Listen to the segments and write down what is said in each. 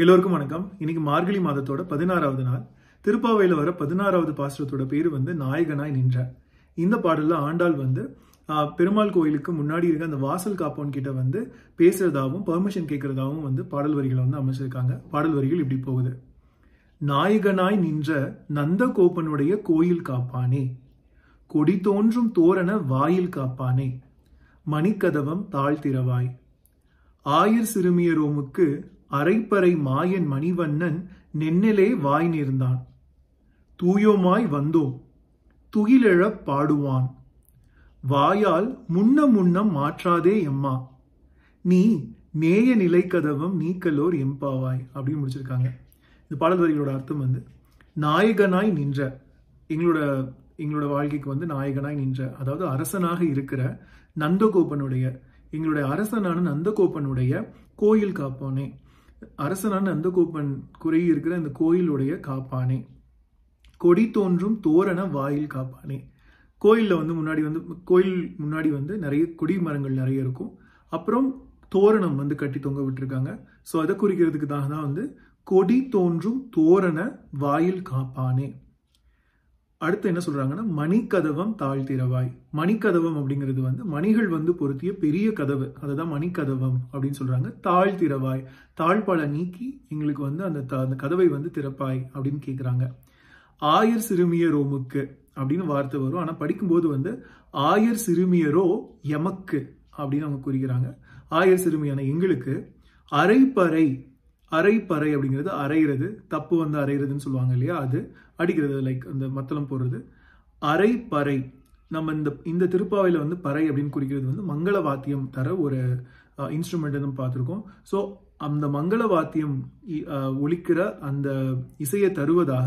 எல்லோருக்கும் வணக்கம் இன்னைக்கு மார்கழி மாதத்தோட பதினாறாவது நாள் திருப்பாவையில வர பதினாறாவது பாசுரத்தோட பேரு வந்து நாயகனாய் நின்ற இந்த பாடல்ல ஆண்டாள் வந்து ஆஹ், பெருமாள் கோயிலுக்கு முன்னாடி இருக்க அந்த வாசல் காப்போன் கிட்ட வந்து பேசுறதாவும் பெர்மிஷன் கேட்கறதாவும் வந்து பாடல் வரிகளை வந்து அமைச்சிருக்காங்க பாடல் வரிகள் இப்படி போகுது நாயகனாய் நின்ற நந்தகோபனுடைய கோயில் காப்பானே கொடி தோன்றும் தோரண வாயில் காப்பானே மணிக்கதவம் தாழ்த்திரவாய் ஆயிர் சிறுமியரோமுக்கு அரைப்பறை மாயன் மணிவண்ணன் நென்னலே வாய் நேர்ந்தான் தூயோமாய் வந்தோம் துகிலெழப் பாடுவான் வாயால் முன்ன முன்னம் மாற்றாதே எம்மா நீ நேய நிலைக்கதவம் நீக்கலோர் எம்பாவாய் அப்படின்னு முடிச்சிருக்காங்க இந்த பாடல் வரிகளோட அர்த்தம் வந்து நாயகனாய் நின்ற எங்களோட எங்களோட வாழ்க்கைக்கு வந்து நாயகனாய் நின்ற அதாவது அரசனாக இருக்கிற நந்தகோபனுடைய எங்களுடைய அரசனான நந்தகோபனுடைய கோயில் காப்பானே அரசனான நந்தகோபன் குறை இருக்கிற இந்த கோயிலுடைய காப்பானே கொடி தோன்றும் தோரண வாயில் காப்பானே கோயில்ல வந்து முன்னாடி வந்து கோயில் முன்னாடி வந்து நிறைய கொடி மரங்கள் நிறைய இருக்கும் அப்புறம் தோரணம் வந்து கட்டி தொங்க விட்டுருக்காங்க ஸோ அதை குறிக்கிறதுக்கு தான் தான் வந்து கொடி தோன்றும் தோரண வாயில் காப்பானே அடுத்து என்ன சொல்றாங்கன்னா மணிக்கதவம் தாழ்த்திரவாய் மணிக்கதவம் அப்படிங்கிறது வந்து மணிகள் வந்து பொருத்திய பெரிய கதவு அதுதான் மணிக்கதவம் அப்படின்னு சொல்றாங்க தாழ்த்திரவாய் தாழ்பாலை நீக்கி எங்களுக்கு வந்து அந்த த- அந்த கதவை வந்து திறப்பாய் அப்படின்னு கேக்குறாங்க ஆயர் சிறுமியரோமுக்கு அப்படின்னு வார்த்தை வரும் ஆனா படிக்கும்போது வந்து ஆயர் சிறுமியரோ எமக்கு அப்படின்னு அவங்க குறிக்கிறாங்க ஆயர் சிறுமியான எங்களுக்கு அரைப்பறை அரைப்பறை அப்படிங்கிறது அரைகிறது தப்பு வந்து அரைகிறதுன்னு சொல்லுவாங்க இல்லையா அது அடிக்கிறது லைக் அந்த மத்தளம் போடுறது அரைப்பறை நம்ம இந்த இந்த திருப்பாவையில வந்து பறை அப்படின்னு குறிக்கிறது வந்து மங்கள வாத்தியம் தர ஒரு இன்ஸ்ட்ருமெண்ட் நம்ம பார்த்துருக்கோம் ஸோ அந்த மங்கள வாத்தியம் இ- அஹ், ஒலிக்கிற அந்த இசையை தருவதாக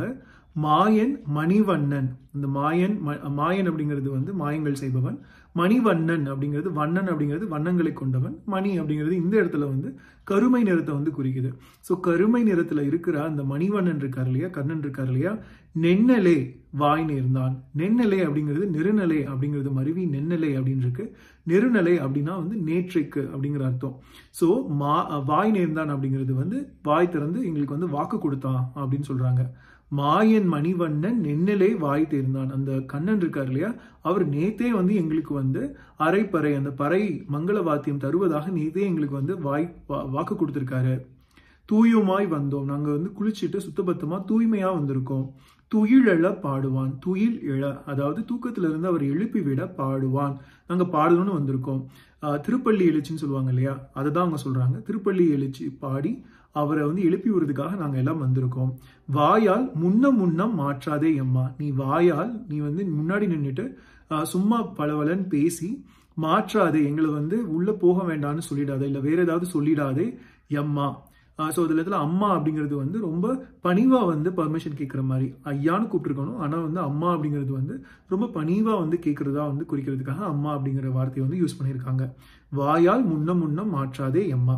மாயன் மணிவண்ணன் இந்த மாயன் ம- மாயன் அப்படிங்கிறது வந்து மாயங்கள் செய்பவன் மணிவண்ணன் அப்படிங்கிறது வண்ணன் அப்படிங்கிறது வண்ணங்களை கொண்டவன் மணி அப்படிங்கிறது இந்த இடத்துல வந்து கருமை நிறத்தை வந்து குறிக்குது ஸோ கருமை நிறத்துல இருக்கிற அந்த மணிவண்ணன் இருக்கார் இல்லையா கர்ணன் இருக்கார் இல்லையா நென்னலே வாய் நேர்ந்தான் நென்னலே அப்படிங்கிறது நெருநலை அப்படிங்கிறது மருவி நென்னலை அப்படின்னு இருக்கு நெருநலை அப்படின்னா வந்து நேற்றைக்கு அப்படிங்கிற அர்த்தம் ஸோ மா வாய் நேர்ந்தான் அப்படிங்கிறது வந்து வாய் திறந்து எங்களுக்கு வந்து வாக்கு கொடுத்தான் அப்படின்னு சொல்றாங்க மாயன் மணிவண்ணன் நென்னலே வாய் தேர்ந்தான் அந்த கண்ணன் இருக்கார் இல்லையா அவர் நேத்தே வந்து எங்களுக்கு வந்து அரைப்பறை அந்த பறை மங்கள வாத்தியம் தருவதாக நேத்தே எங்களுக்கு வந்து வாய் வா- வாக்கு கொடுத்திருக்காரு தூயுமாய் வந்தோம் நாங்க வந்து குளிச்சிட்டு சுத்தபத்தமா தூய்மையா வந்திருக்கோம் துயில் எழ பாடுவான் துயில் எழ அதாவது தூக்கத்துல இருந்து அவர் எழுப்பி விட பாடுவான் நாங்க பாடணும்னு வந்திருக்கோம் ஆஹ் திருப்பள்ளி எழுச்சின்னு சொல்லுவாங்க இல்லையா அதை தான் அவங்க சொல்றாங்க திருப்பள்ளி எழுச்சி பாடி அவரை வந்து எழுப்பி விடுறதுக்காக நாங்க எல்லாம் வந்திருக்கோம் வாயால் முன்ன முன்னம் மாற்றாதே எம்மா நீ வாயால் நீ வந்து முன்னாடி நின்னுட்டு ஆஹ் சும்மா பளபளன்னு பேசி மாற்றாதே எங்களை வந்து உள்ள போக வேண்டாம்னு சொல்லிடாதே இல்ல வேற ஏதாவது சொல்லிடாதே எம்மா ஸோ இதுல இடத்துல அம்மா அப்படிங்கிறது வந்து ரொம்ப பணிவா வந்து பர்மிஷன் கேட்குற மாதிரி ஐயான்னு கூப்பிட்டுருக்கணும் ஆனா வந்து அம்மா அப்படிங்கிறது வந்து ரொம்ப பணிவா வந்து கேட்கறதா வந்து குறிக்கிறதுக்காக அம்மா அப்படிங்கிற வார்த்தையை வந்து யூஸ் பண்ணியிருக்காங்க வாயால் முன்ன முன்னம் மாற்றாதே எம்மா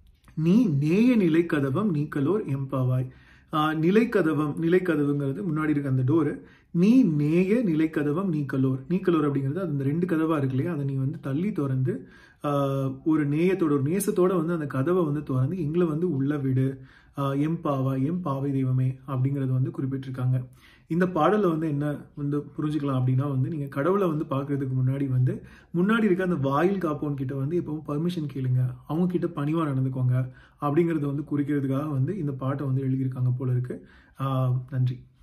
நீ நேய நிலைக்கதவம் நீக்கலோர் எம்பாவாய் ஆஹ் நிலைக்கதவம் நிலைக்கதவுங்கிறது முன்னாடி இருக்க அந்த டோரு நீ நேய நிலைக்கதவம் நீக்கலோர் நீக்கலோர் அப்படிங்கிறது அது அந்த ரெண்டு கதவா இருக்கு இல்லையா அதை நீ வந்து தள்ளி திறந்து ஆஹ் ஒரு நேயத்தோட ஒரு நேசத்தோட வந்து அந்த கதவை வந்து திறந்து எங்களை வந்து உள்ள விடு ஆஹ் எம்பாவா எம் பாவை தெய்வமே அப்படிங்கறது வந்து குறிப்பிட்டிருக்காங்க இந்த பாடல்ல வந்து என்ன வந்து புரிஞ்சுக்கலாம் அப்படின்னா வந்து நீங்க கடவுளை வந்து பார்க்கிறதுக்கு முன்னாடி வந்து முன்னாடி இருக்க அந்த வாயில் காப்போன் கிட்ட வந்து எப்பவும் பர்மிஷன் கேளுங்க அவங்க கிட்ட பணிவா நடந்துக்கோங்க அப்படிங்கறத வந்து குறிக்கிறதுக்காக வந்து இந்த பாட்டை வந்து எழுதியிருக்காங்க போல இருக்கு ஆஹ் நன்றி